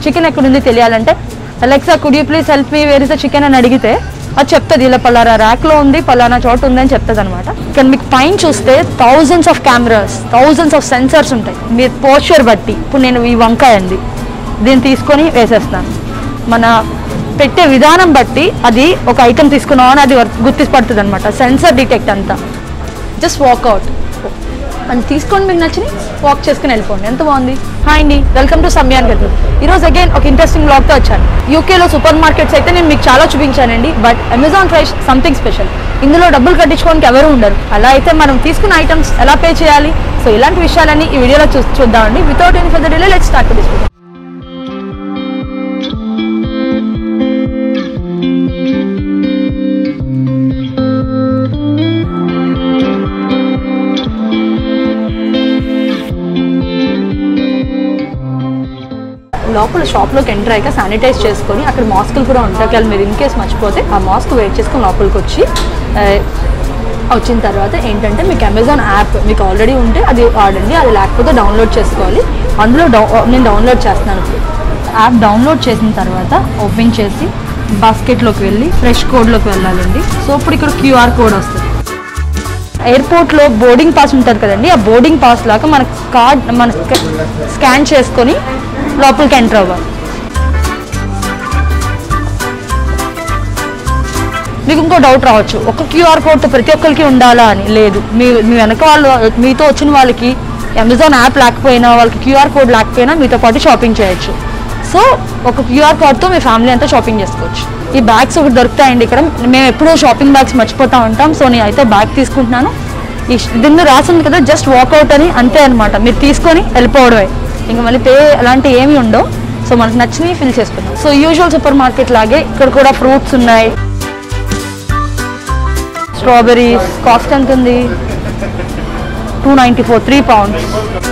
chicken ఎక్కడుంది తెలియాలంటే Alexa could you please help me where is the chicken అని అడిగితే అది చెప్తుంది ఇలా పలానా ర్యాక్లో ఉంది పలానా చోట ఉంది అని చెప్తుంది అనమాట ఇక్కడ మీకు పైన చూస్తే thousands of cameras thousands of sensors ఉంటాయి మీ పోస్చర్ బట్టి ఇప్పుడు నేను ఈ వంకాయ అంది దీన్ని తీసుకొని వేసేస్తాను మన పెట్టే విధానం బట్టి అది ఒక ఐటెం తీసుకున్నామని అది గుర్తిపడుతుంది అనమాట సెన్సర్ డిటెక్ట్ అంతా జస్ట్ వాక్అవుట్ అని తీసుకొని మీకు నచ్చిన వాక్ చేసుకుని వెళ్ళిపోండి ఎంత బాగుంది హాయ్ అండి వెల్కమ్ టు సమ్యాన్ గట్లు ఈరోజు అగైన్ ఒక ఇంట్రెస్టింగ్ బ్లాగ్తో వచ్చాను యూకేలో సూపర్ మార్కెట్స్ అయితే నేను మీకు చాలా చూపించానండి but Amazon price something special ఇందులో డబ్బులు కట్టించుకోవడానికి ఎవరు ఉండరు అలా అయితే మనం తీసుకున్న ఐటమ్స్ ఎలా పే చేయాలి సో ఇలాంటి విషయాలన్నీ ఈ వీడియోలో చూ చూద్దామండి without any further delay let start discuss లోపల షాప్లోకి ఎంటర్ అయ్యాక శానిటైజ్ చేసుకొని అక్కడ మాస్కులు కూడా ఉంటాయి ఒకవేళ మీరు ఇన్ కేస్ మర్చిపోతే ఆ మాస్క్ వెయిట్ చేసుకొని లోపలికి వచ్చి ఆ, వచ్చిన తర్వాత ఏంటంటే మీకు అమెజాన్ యాప్ మీకు ఆల్రెడీ ఉంటే అది వాడండి అది లేకపోతే డౌన్లోడ్ చేసుకోవాలి అందులో డౌ నేను డౌన్లోడ్ చేస్తున్నాను ఇప్పుడు యాప్ డౌన్లోడ్ చేసిన తర్వాత ఓపెన్ చేసి బాస్కెట్లోకి వెళ్ళి ఫ్రెష్ కోడ్లోకి వెళ్ళాలండి సో ఇప్పుడు ఇక్కడ క్యూఆర్ కోడ్ వస్తుంది ఎయిర్పోర్ట్లో బోర్డింగ్ పాస్ ఉంటుంది కదండి ఆ బోర్డింగ్ పాస్ లాగా మన కార్డ్ మన స్కాన్ చేసుకొని లోపలికి ఎంటర్ అవ్వాలి మీకు ఇంకో డౌట్ రావచ్చు ఒక క్యూఆర్ కోడ్ ప్రతి ఒక్కరికి ఉండాలా అని లేదు మీ మీ వెనక వాళ్ళు మీతో వచ్చిన వాళ్ళకి అమెజాన్ యాప్ లేకపోయినా వాళ్ళకి క్యూఆర్ కోడ్ లేకపోయినా మీతో పాటు షాపింగ్ చేయొచ్చు సో ఒక క్యూఆర్ కోడ్తో మీ ఫ్యామిలీ అంతా షాపింగ్ చేసుకోవచ్చు ఈ బ్యాగ్స్ ఒకటి దొరుకుతాయండి ఇక్కడ మేము ఎప్పుడూ షాపింగ్ బ్యాగ్స్ మర్చిపోతూ ఉంటాం సో నేను అయితే బ్యాగ్ తీసుకుంటున్నాను ఈ దీన్ని రాసింది కదా జస్ట్ వాకౌట్ అని అంతే అనమాట మీరు తీసుకొని వెళ్ళిపోవడమే ఇంకా మళ్ళీ పే అలాంటి ఏమీ ఉండవు సో మనకు నచ్చినవి ఫిల్ చేసుకుందాం సో యూజువల్ సూపర్ మార్కెట్ లాగే ఇక్కడ కూడా ఫ్రూట్స్ ఉన్నాయి స్ట్రాబెరీస్ కాస్ట్ ఎంత ఉంది two ninety four three pounds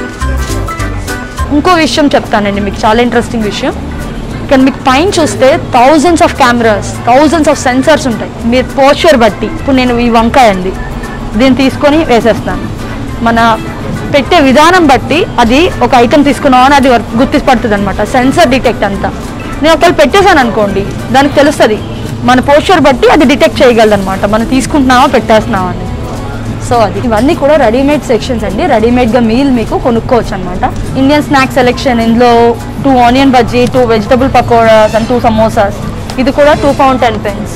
ఇంకో విషయం చెప్తానండి మీకు చాలా ఇంట్రెస్టింగ్ విషయం ఇక్కడ మీకు పైన చూస్తే thousands of cameras thousands of sensors ఉంటాయి మీరు పోస్చర్ బట్టి ఇప్పుడు నేను ఈ వంకాయ అంది దీన్ని తీసుకొని వేసేస్తాను మన పెట్టే విధానం బట్టి అది ఒక ఐటెం తీసుకున్నామని అది గుర్తిపడుతుంది అనమాట సెన్సర్ డిటెక్ట్ అంతా నేను ఒకవేళ పెట్టేశాను అనుకోండి దానికి తెలుస్తుంది మన పోస్చర్ బట్టి అది డిటెక్ట్ చేయగలదు అనమాట మనం తీసుకుంటున్నామా పెట్టేస్తున్నామా అని సో అది ఇవన్నీ కూడా రెడీమేడ్ సెక్షన్స్ అండి రెడీమేడ్గా మీల్ మీకు కొనుక్కోవచ్చు అనమాట ఇండియన్ స్నాక్ సెలెక్షన్ ఇందులో two onion bajji two vegetable pakodas and two samosas ఇది కూడా టూ పౌండ్ టెన్ పెన్స్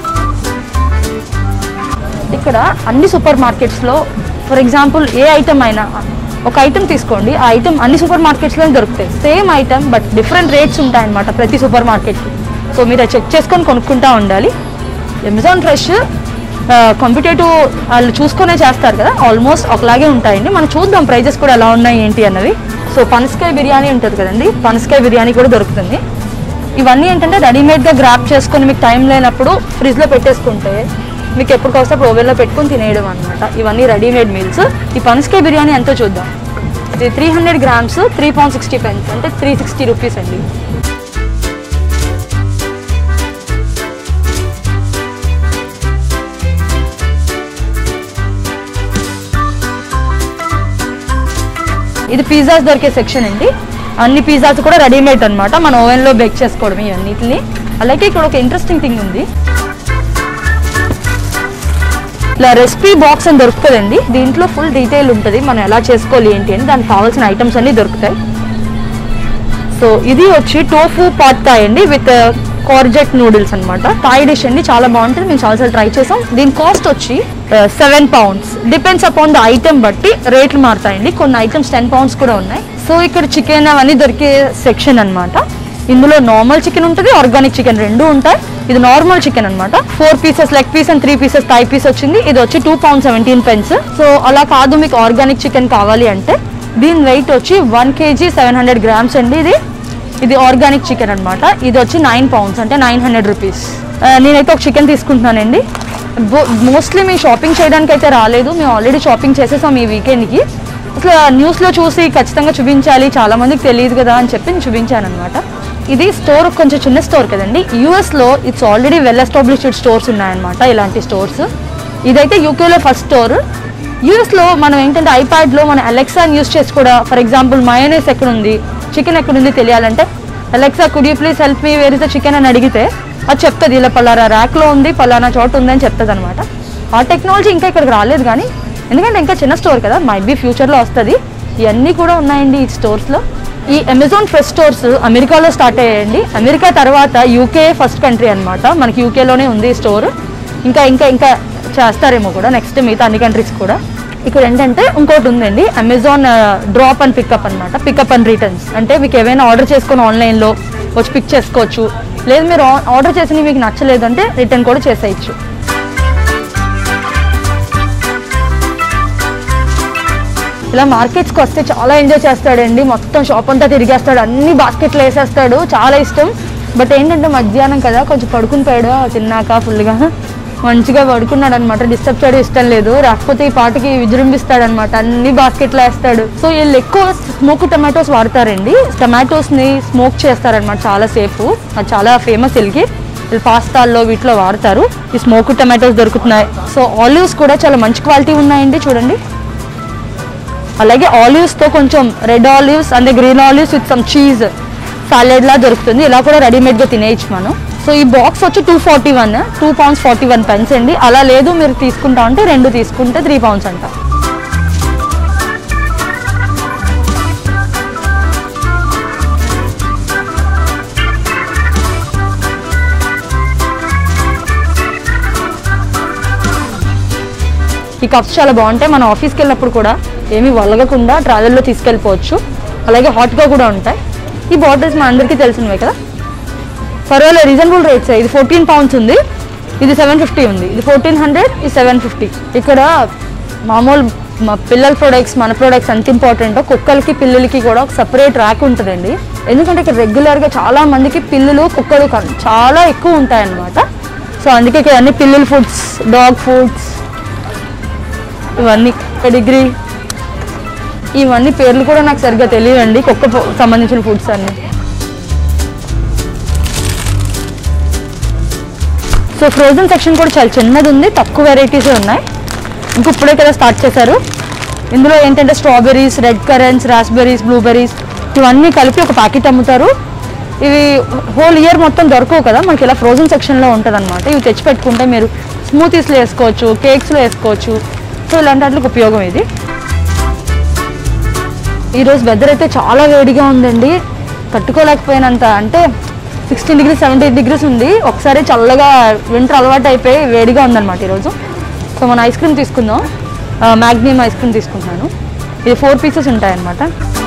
ఇక్కడ అన్ని సూపర్ మార్కెట్స్లో ఫర్ ఎగ్జాంపుల్ ఏ ఐటమ్ అయినా ఒక ఐటమ్ తీసుకోండి ఆ ఐటమ్ అన్ని సూపర్ మార్కెట్స్లో దొరుకుతాయి same item but different rates ఉంటాయన్నమాట ప్రతి సూపర్ మార్కెట్కి సో మీరు అది చెక్ చేసుకొని కొనుక్కుంటా ఉండాలి అమెజాన్ ఫ్రెష్ కాంపిటేటివ్ వాళ్ళు చూసుకునే చేస్తారు కదా ఆల్మోస్ట్ ఒకలాగే ఉంటాయండి మనం చూద్దాం ప్రైజెస్ కూడా ఎలా ఉన్నాయి ఏంటి అన్నవి సో పనసకాయ బిర్యానీ ఉంటుంది కదండి పనసకాయ బిర్యానీ కూడా దొరుకుతుంది ఇవన్నీ ఏంటంటే రెడీమేడ్గా గ్రాప్ చేసుకొని మీకు టైం లేనప్పుడు ఫ్రిడ్జ్లో పెట్టేసుకుంటే మీకు ఎప్పుడు కావస్తే అప్పుడు ఓవెన్లో పెట్టుకొని తినేయడం అనమాట ఇవన్నీ రెడీమేడ్ మీల్స్ ఈ పనసకాయ బిర్యానీ ఎంతో చూద్దాం ఇది three hundred grams three point sixty pence అంటే త్రీ సిక్స్టీ రూపీస్ అండి ఇది పిజ్జాస్ దొరికే సెక్షన్ అండి అన్ని పిజ్జాస్ కూడా రెడీమేడ్ అన్నమాట మన ఓవెన్లో బేక్ చేసుకోవడం ఇవన్నిటిని అలాగే ఇక్కడ ఒక ఇంట్రెస్టింగ్ థింగ్ ఉంది ఇలా రెసిపీ బాక్స్ అని దొరుకుతుందండి దీంట్లో ఫుల్ డీటెయిల్ ఉంటుంది మనం ఎలా చేసుకోవాలి ఏంటి అని దానికి కావాల్సిన ఐటమ్స్ అన్ని దొరుకుతాయి సో ఇది వచ్చి టోఫు పాట్ థాయ్ అండి విత్ కార్జెట్ నూడిల్స్ అన్నమాట థాయ్ డిష్ అండి చాలా బాగుంటుంది మేము చాలాసార్లు ట్రై చేసాం దీని కాస్ట్ వచ్చి seven pounds depends upon the item బట్టి రేట్లు మారుతాయండి కొన్ని ఐటమ్స్ టెన్ పౌండ్స్ కూడా ఉన్నాయి సో ఇక్కడ చికెన్ అవన్నీ దొరికే సెక్షన్ అన్నమాట ఇందులో నార్మల్ చికెన్ ఉంటుంది ఆర్గానిక్ చికెన్ రెండు ఉంటాయి ఇది నార్మల్ చికెన్ అన్నమాట four pieces leg piece and three pieces thigh piece వచ్చింది ఇది వచ్చి two pound seventeen pence so అలా కాదు మీకు ఆర్గానిక్ చికెన్ కావాలి అంటే దీని వెయిట్ వచ్చి one KG seven hundred grams అండి ఇది ఇది ఆర్గానిక్ చికెన్ అన్నమాట ఇది వచ్చి నైన్ పౌండ్స్ అంటే నైన్ హండ్రెడ్ రూపీస్ నేనైతే ఒక చికెన్ తీసుకుంటున్నానండి మోస్ట్లీ మేము షాపింగ్ చేయడానికి అయితే రాలేదు మేము ఆల్రెడీ షాపింగ్ చేసేసాం ఈ వీకెండ్కి అసలు న్యూస్లో చూసి ఖచ్చితంగా చూపించాలి చాలా మందికి తెలియదు కదా అని చెప్పి నేను చూపించాను అనమాట ఇది స్టోర్ కొంచెం చిన్న స్టోర్ కదండి యూఎస్లో it's already well established stores ఉన్నాయన్నమాట ఇలాంటి స్టోర్స్ ఇదైతే యూకేలో ఫస్ట్ స్టోర్ యూఎస్లో మనం ఏంటంటే ఐప్యాడ్లో మన అలెక్సాని యూస్ చేసి కూడా ఫర్ ఎగ్జాంపుల్ మయోనైస్ ఎక్కడ ఉంది చికెన్ ఎక్కడ ఉంది తెలియాలంటే Alexa could you please help me where is the chicken అని అడిగితే అది చెప్తుంది ఇలా పలానా ర్యాక్లో ఉంది పలానా చోట ఉంది అని చెప్తుంది అనమాట ఆ టెక్నాలజీ ఇంకా ఇక్కడికి రాలేదు కానీ ఎందుకంటే ఇంకా చిన్న స్టోర్ కదా మైట్ బి ఫ్యూచర్లో వస్తుంది ఇవన్నీ కూడా ఉన్నాయండి ఈ స్టోర్స్లో ఈ అమెజాన్ ఫ్రెష్ స్టోర్స్ అమెరికాలో స్టార్ట్ అయ్యాయండి అమెరికా తర్వాత యూకే ఫస్ట్ కంట్రీ అన్నమాట మనకి యూకేలోనే ఉంది ఈ స్టోర్ ఇంకా ఇంకా ఇంకా చేస్తారేమో కూడా నెక్స్ట్ మిగతా అన్ని కంట్రీస్ కూడా ఇక్కడ ఏంటంటే ఇంకోటి ఉందండి అమెజాన్ డ్రాప్ అండ్ పికప్ అన్నమాట పికప్ అండ్ రిటర్న్స్ అంటే మీకు ఏమైనా ఆర్డర్ చేసుకొని ఆన్లైన్లో వచ్చి పిక్ చేసుకోవచ్చు లేదు మీరు ఆర్డర్ చేసినవి మీకు నచ్చలేదు అంటే రిటర్న్ కూడా చేసేయచ్చు ఇలా మార్కెట్స్కి వస్తే చాలా ఎంజాయ్ చేస్తాడండి మొత్తం షాప్ అంతా తిరిగేస్తాడు అన్ని బాస్కెట్లు వేసేస్తాడు చాలా ఇష్టం బట్ ఏంటంటే మధ్యాహ్నం కదా కొంచెం పడుకుని పోయాడు తిన్నాక ఫుల్గా మంచిగా పడుకున్నాడు అనమాట డిస్టర్బ్ చేయడం ఇష్టం లేదు రాకపోతే ఈ పాటకి విజృంభిస్తాడు అనమాట అన్ని బాస్కెట్లో వేస్తాడు సో వీళ్ళు ఎక్కువ స్మోక్ టమాటోస్ వాడతారండి టమాటోస్ని స్మోక్ చేస్తారనమాట చాలా సేపు అది చాలా ఫేమస్ వీళ్ళకి వీళ్ళు పాస్తాల్లో వీటిలో వాడతారు ఈ స్మోక్ టమాటోస్ దొరుకుతున్నాయి సో ఆలివ్స్ కూడా చాలా మంచి క్వాలిటీ ఉన్నాయండి చూడండి అలాగే ఆలివ్స్ తో కొంచెం రెడ్ ఆలివ్స్ అంటే green olives with some cheese salad లా దొరుకుతుంది ఇలా కూడా రెడీమేడ్ గా తినేయచ్చు మనం సో ఈ బాక్స్ వచ్చి two forty one two pounds forty one pence అండి అలా లేదు మీరు తీసుకుంటా ఉంటే రెండు తీసుకుంటే త్రీ పౌండ్స్ అంట ఈ కప్స్ చాలా బాగుంటాయి మన ఆఫీస్కి వెళ్ళినప్పుడు కూడా ఏమీ వలగకుండా ట్రావెల్లో తీసుకెళ్ళిపోవచ్చు అలాగే హాట్గా కూడా ఉంటాయి ఈ బాటిల్స్ మా అందరికీ తెలిసినవే కదా పర్వాలేదు రీజనబుల్ రేట్స్ ఇది ఫోర్టీన్ పౌండ్స్ ఉంది ఇది సెవెన్ ఫిఫ్టీ ఉంది ఇది ఫోర్టీన్ హండ్రెడ్ ఇది సెవెన్ ఫిఫ్టీ ఇక్కడ మామూలు మా పిల్లల ప్రొడక్ట్స్ మన ప్రొడక్ట్స్ ఎంత ఇంపార్టెంటో కుక్కలకి పిల్లలకి కూడా ఒక సపరేట్ ర్యాక్ ఉంటుందండి ఎందుకంటే ఇక్కడ రెగ్యులర్గా చాలా మందికి పిల్లులు కుక్కలు కన్- చాలా ఎక్కువ ఉంటాయన్నమాట సో అందుకే ఇక్కడ అన్ని పిల్లల ఫుడ్స్ డాగ్ ఫుడ్స్ ఇవన్నీ డిగ్రీ ఇవన్నీ పేర్లు కూడా నాకు సరిగ్గా తెలియదండి కుక్క ప- సంబంధించిన ఫుడ్స్ అన్ని సో ఫ్రోజన్ సెక్షన్ కూడా చాలా చిన్నది ఉంది తక్కువ వెరైటీస్ ఉన్నాయి ఇంక ఇప్పుడే కదా స్టార్ట్ చేశారు ఇందులో ఏంటంటే strawberries red currants raspberries blueberries ఇవన్నీ కలిపి ఒక ప్యాకెట్ అమ్ముతారు ఇవి హోల్ ఇయర్ మొత్తం దొరకవు కదా మనకి ఇలా ఫ్రోజన్ సెక్షన్లో ఉంటుంది అనమాట ఇవి తెచ్చి పెట్టుకుంటే మీరు స్మూతీస్లో వేసుకోవచ్చు కేక్స్లో వేసుకోవచ్చు సో ఇలాంటి వాటికి ఉపయోగం ఇది ఈరోజు వెదర్ అయితే చాలా వేడిగా ఉందండి తట్టుకోలేకపోయినంత అంటే సిక్స్టీన్ డిగ్రీస్ సెవెంటీన్ డిగ్రీస్ ఉంది ఒకసారి చల్లగా వింటర్ అలవాటు అయిపోయి వేడిగా ఉందన్నమాట ఈరోజు సో మనం ఐస్ క్రీమ్ తీసుకుందాం మ్యాగ్నియం ఐస్ క్రీమ్ తీసుకుంటున్నాను ఇది ఫోర్ పీసెస్ ఉంటాయన్నమాట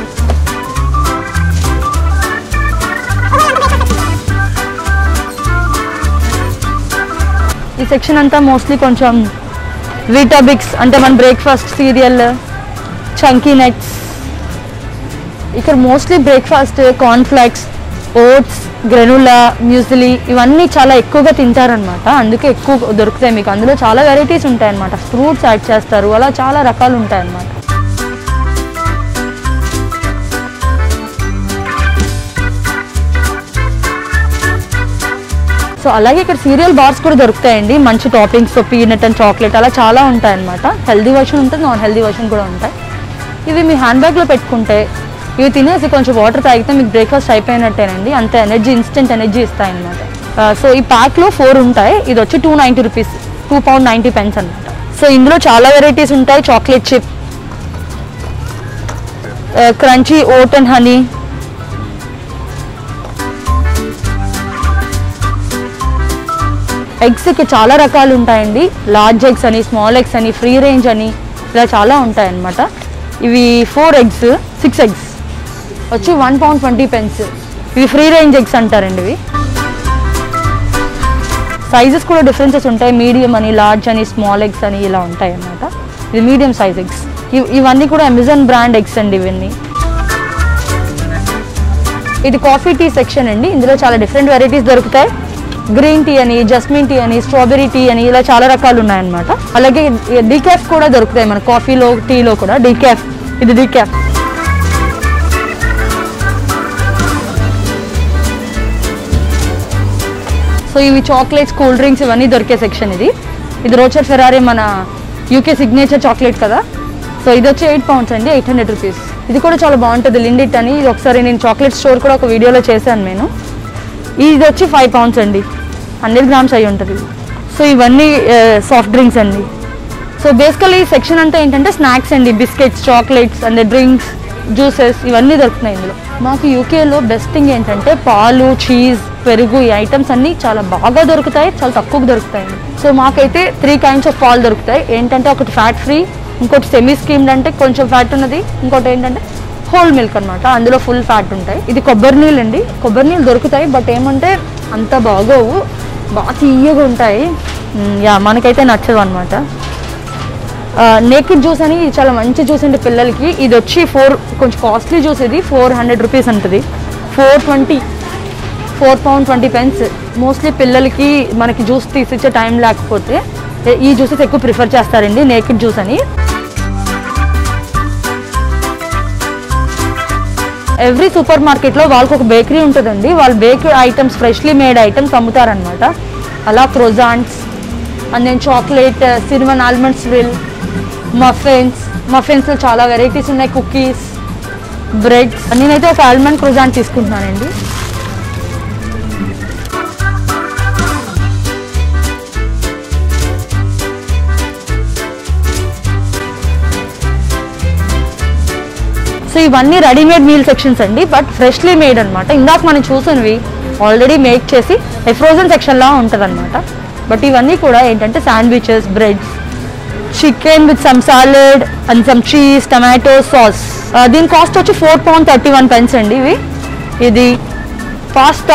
ఈ సెక్షన్ అంతా మోస్ట్లీ కొంచెం వీటాబిక్స్ అంటే మన బ్రేక్ఫాస్ట్ సీరియల్ చంకీ నెట్స్ ఇక్కడ mostly breakfast cornflakes oats granola muesli ఇవన్నీ చాలా ఎక్కువగా తింటారనమాట అందుకే ఎక్కువ దొరుకుతాయి మీకు అందులో చాలా వెరైటీస్ ఉంటాయన్నమాట ఫ్రూట్స్ యాడ్ చేస్తారు అలా చాలా రకాలు ఉంటాయన్నమాట సో అలాగే ఇక్కడ సీరియల్ బార్స్ కూడా దొరుకుతాయండి మంచి టాపింగ్స్ పీనట్ అండ్ చాక్లెట్ అలా చాలా ఉంటాయన్నమాట హెల్దీ వర్షన్ ఉంటుంది నాన్ హెల్దీ వర్షన్ కూడా ఉంటాయి ఇవి మీ హ్యాండ్ బ్యాగ్లో పెట్టుకుంటే ఇవి తినేసి కొంచెం వాటర్ తాగితే మీకు బ్రేక్ఫాస్ట్ అయిపోయినట్టేనండి అంత ఎనర్జీ ఇన్స్టెంట్ ఎనర్జీ ఇస్తాయన్నమాట సో ఈ ప్యాక్లో ఫోర్ ఉంటాయి ఇది వచ్చి two ninety rupees two pound ninety pence అనమాట సో ఇందులో చాలా వెరైటీస్ ఉంటాయి chocolate chip crunchy oat and honey ఎగ్స్కి చాలా రకాలు ఉంటాయండి లార్జ్ ఎగ్స్ అని స్మాల్ ఎగ్స్ అని ఫ్రీ రేంజ్ అని ఇలా చాలా ఉంటాయన్నమాట ఇవి ఫోర్ ఎగ్స్ సిక్స్ ఎగ్స్ వచ్చి వన్ పౌండ్ ట్వంటీ పెన్స్ ఇవి ఫ్రీ రేంజ్ ఎగ్స్ అంటారండి ఇవి సైజెస్ కూడా డిఫరెన్సెస్ ఉంటాయి మీడియం అని లార్జ్ అని స్మాల్ ఎగ్స్ అని ఇలా ఉంటాయి అన్నమాట ఇది మీడియం సైజ్ ఎగ్స్ ఇవన్నీ కూడా అమెజాన్ బ్రాండ్ ఎగ్స్ అండి ఇవన్నీ ఇది కాఫీ టీ సెక్షన్ అండి ఇందులో చాలా డిఫరెంట్ వెరైటీస్ దొరుకుతాయి గ్రీన్ టీ అని జస్మిన్ టీ అని స్ట్రాబెరీ టీ అని ఇలా చాలా రకాలు ఉన్నాయన్నమాట అలాగే డీకాఫ్ కూడా దొరుకుతాయి మన కాఫీలో టీలో కూడా డీకాఫ్ ఇది డీకాఫ్ సో ఇవి చాక్లెట్స్ కూల్ డ్రింక్స్ ఇవన్నీ దొరికే సెక్షన్ ఇది ఇది రోచర్ ఫెరారీ మన యూకే సిగ్నేచర్ చాక్లెట్ కదా సో ఇది వచ్చి ఎయిట్ పౌండ్స్ అండి ఎయిట్ హండ్రెడ్ రూపీస్ ఇది కూడా చాలా బాగుంటుంది లిండిట్ అని ఇది ఒకసారి నేను చాక్లెట్ స్టోర్ కూడా ఒక వీడియోలో చేశాను నేను ఇది వచ్చి ఫైవ్ పౌండ్స్ అండి హండ్రెడ్ గ్రామ్స్ అయి ఉంటుంది సో ఇవన్నీ సాఫ్ట్ డ్రింక్స్ అండి సో బేసికలీ ఈ సెక్షన్ అంతా ఏంటంటే స్నాక్స్ అండి biscuits chocolates and drinks juices ఇవన్నీ దొరుకుతున్నాయి ఇందులో మాకు యూకేలో బెస్ట్ థింగ్ ఏంటంటే పాలు చీజ్ పెరుగు ఈ ఐటమ్స్ అన్నీ చాలా బాగా దొరుకుతాయి చాలా తక్కువకు దొరుకుతాయి సో మాకైతే త్రీ కైండ్స్ ఆఫ్ పాలు దొరుకుతాయి ఏంటంటే ఒకటి ఫ్యాట్ ఫ్రీ ఇంకోటి సెమీ స్కీమ్డ్ అంటే కొంచెం ఫ్యాట్ ఉన్నది ఇంకోటి ఏంటంటే హోల్ మిల్క్ అన్నమాట అందులో ఫుల్ ఫ్యాట్ ఉంటాయి ఇది కొబ్బరి నీళ్ళు అండి కొబ్బరి నీళ్ళు దొరుకుతాయి బట్ ఏమంటే అంత బాగోవు బాగా తీయగా ఉంటాయి మ్, యా మనకైతే నచ్చదు అనమాట నేకిడ్ జ్యూస్ అని ఇది చాలా మంచి జ్యూస్ అండి పిల్లలకి ఇది వచ్చి ఫోర్ కొంచెం కాస్ట్లీ జ్యూస్ ఇది ఫోర్ హండ్రెడ్ రూపీస్ ఉంటుంది four twenty four pound twenty pence mostly పిల్లలకి మనకి జ్యూస్ తీసిచ్చే టైం లేకపోతే ఏ- ఈ జ్యూసెస్ ఎక్కువ ప్రిఫర్ చేస్తారండి నేకిడ్ జ్యూస్ అని ఎవ్రీ సూపర్ మార్కెట్లో వాళ్ళకి ఒక బేకరీ ఉంటుందండి వాళ్ళు bakery items freshly made items అమ్ముతారనమాట అలా croissants and then chocolate cinnamon almonds will muffins మఫిన్స్లో చాలా వెరైటీస్ ఉన్నాయి కుకీస్ బ్రెడ్స్ నేనైతే ఒక ఆల్మండ్ క్రోజాంట్ తీసుకుంటున్నానండి సో ఇవన్నీ రెడీమేడ్ మీల్ సెక్షన్స్ అండి బట్ ఫ్రెష్లీ మేడ్ అనమాట ఇందాక మనం చూసినవి ఆల్రెడీ మేక్ చేసి ఫ్రోజన్ సెక్షన్లా ఉంటుంది అనమాట బట్ ఇవన్నీ కూడా ఏంటంటే sandwiches breads chicken with some salad and some cheese tomato sauce దీని కాస్ట్ వచ్చి four pound thirty one pence అండి ఇవి ఇది పాస్తా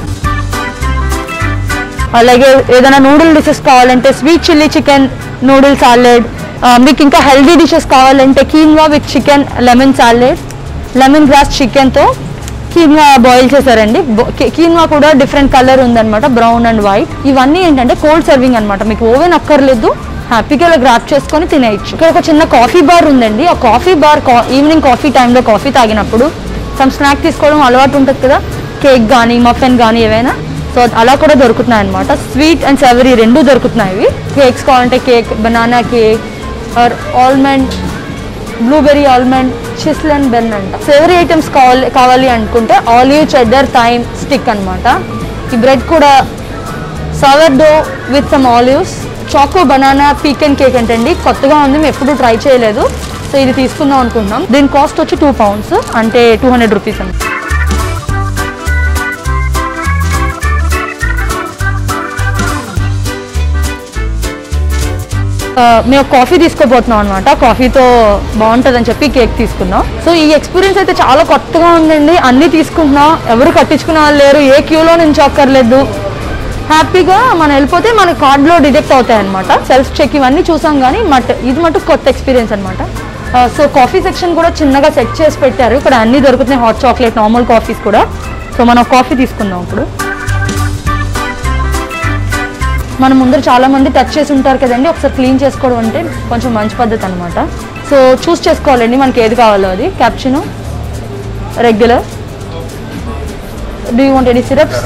అలాగే ఏదైనా నూడిల్ డిషెస్ కావాలంటే sweet chilli chicken noodle salad మీకు ఇంకా హెల్దీ డిషెస్ కావాలంటే quinoa with chicken lemon salad lemon grass చికెన్తో కీన్వా బాయిల్ చేశారండి కీన్వా కూడా డిఫరెంట్ కలర్ ఉందన్నమాట బ్రౌన్ అండ్ వైట్ ఇవన్నీ ఏంటంటే కోల్డ్ సర్వింగ్ అనమాట మీకు ఓవెన్ అక్కర్లేదు హ్యాపీగా ఇలా గ్రాప్ చేసుకొని తినేయచ్చు ఇక్కడ ఒక చిన్న కాఫీ బార్ ఉందండి ఆ కాఫీ బార్ ఈవినింగ్ కాఫీ టైంలో కాఫీ తాగినప్పుడు సమ్ స్నాక్ తీసుకోవడం అలవాటు ఉంటుంది కదా కేక్ కానీ మఫెన్ కానీ ఏవైనా సో అలా కూడా దొరుకుతున్నాయి అనమాట స్వీట్ అండ్ సెవరీ రెండు దొరుకుతున్నాయి ఇవి కేక్స్ కావాలంటే cake banana cake or almond blueberry almond చిస్ల్ అండ్ బెన్ అంట సెవరీ ఐటమ్స్ కావాలి కావాలి అనుకుంటే ఆలివ్ చెడ్డర్ థైమ్ స్టిక్ అన్నమాట ఈ బ్రెడ్ కూడా sourdough with some olives choco banana pecan cake అంటండి కొత్తగా ఉంది మేము ఎప్పుడు ట్రై చేయలేదు సో ఇది తీసుకుందాం అనుకుంటున్నాం దీని కాస్ట్ వచ్చి టూ పౌండ్స్ అంటే టూ హండ్రెడ్ రూపీస్ అండి ఆ, మేము కాఫీ తీసుకోబోతున్నాం అనమాట కాఫీతో బాగుంటుందని చెప్పి కేక్ తీసుకున్నాం సో ఈ ఎక్స్పీరియన్స్ అయితే చాలా కొత్తగా ఉందండి అన్నీ తీసుకుంటున్నాం ఎవరు కట్టించుకునే వాళ్ళు లేరు ఏ క్యూలో నుంచి అక్కర్లేదు హ్యాపీగా మనం వెళ్ళిపోతే మన కార్డ్లో డిడెక్ట్ అవుతాయి అనమాట సెల్ఫ్ చెక్ ఇవన్నీ చూసాం కానీ మట్ ఇది మటుకు కొత్త ఎక్స్పీరియన్స్ అనమాట సో కాఫీ సెక్షన్ కూడా చిన్నగా సెట్ చేసి పెట్టారు ఇక్కడ అన్నీ దొరుకుతున్నాయి హాట్ చాక్లెట్ నార్మల్ కాఫీస్ కూడా సో మనం కాఫీ తీసుకుందాం ఇప్పుడు మన ముందర చాలా మంది టచ్ చేసి ఉంటారు కదండి ఒకసారి క్లీన్ చేసుకోవడం అంటే కొంచెం మంచి పద్ధతి అనమాట సో చూస్ చేసుకోవాలండి మనకి ఏది కావాలో అది cappuccino regular do you want any syrups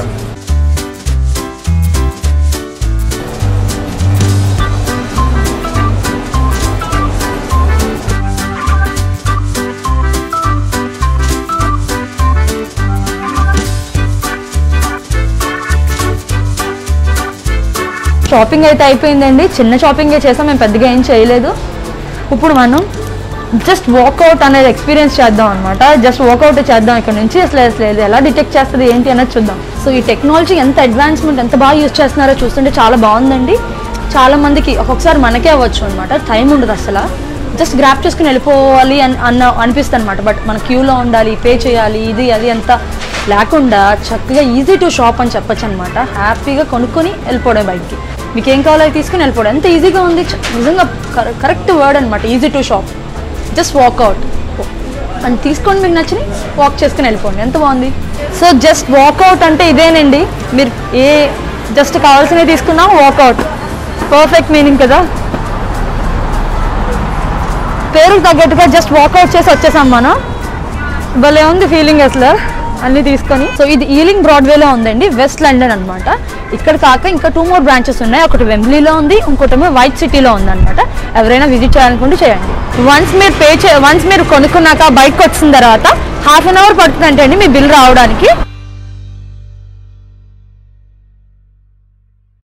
shopping అయితే అయిపోయిందండి చిన్న షాపింగే చేసాం మేము పెద్దగా ఏం చేయలేదు ఇప్పుడు మనం జస్ట్ వాకౌట్ అనేది ఎక్స్పీరియన్స్ చేద్దాం అనమాట జస్ట్ వాకౌట్ చేద్దాం ఇక్కడ నుంచి అసలు అసలు ఇది ఎలా డిటెక్ట్ చేస్తుంది ఏంటి అనేది చూద్దాం సో ఈ టెక్నాలజీ ఎంత అడ్వాన్స్మెంట్ ఎంత బాగా యూస్ చేస్తున్నారో చూస్తుంటే చాలా బాగుందండి చాలా మందికి ఒక్కొక్కసారి మనకే అవ్వచ్చు అనమాట టైం ఉండదు అసలు జస్ట్ గ్రాప్ చేసుకుని వెళ్ళిపోవాలి అని అన్న అనిపిస్తుంది అనమాట బట్ మన క్యూలో ఉండాలి పే చేయాలి ఇది అది అంత లేకుండా చక్కగా ఈజీ టు షాప్ అని చెప్పొచ్చు అనమాట హ్యాపీగా కొనుక్కొని వెళ్ళిపోవడం బయటికి మీకు ఏం కావాలో అది తీసుకుని వెళ్ళిపోవడం ఎంత ఈజీగా ఉంది చ- నిజంగా కరెక్ట్ వర్డ్ అనమాట easy to shop just walk out అని తీసుకొని మీకు నచ్చిన వాక్ చేసుకుని వెళ్ళిపోండి ఎంత బాగుంది సో జస్ట్ వాక్అవుట్ అంటే ఇదేనండి మీరు ఏ జస్ట్ కావాల్సినవి తీసుకున్నా వాక్అవుట్ పర్ఫెక్ట్ మీనింగ్ కదా పేరుకు తగ్గట్టుగా జస్ట్ వాక్అవుట్ చేసి వచ్చేసాం మనం భలే ఉంది ఫీలింగ్ అసలు అన్ని తీసుకొని సో ఇది ఈలింగ్ బ్రాడ్వేలో ఉందండి వెస్ట్ లండన్ అన్నమాట ఇక్కడ కాక ఇంకా టూ మోర్ బ్రాంచెస్ ఉన్నాయి ఒకటి వెంబ్లీలో ఉంది ఇంకోటేమో వైట్ సిటీలో ఉంది అనమాట ఎవరైనా విజిట్ చేయాలనుకుంటే చేయండి వన్స్ మీరు పే చే వన్స్ మీరు కొనుక్కున్నాక బయటకు వచ్చిన తర్వాత హాఫ్ అన్ అవర్ పడుతుందంటే అండి మీ బిల్ రావడానికి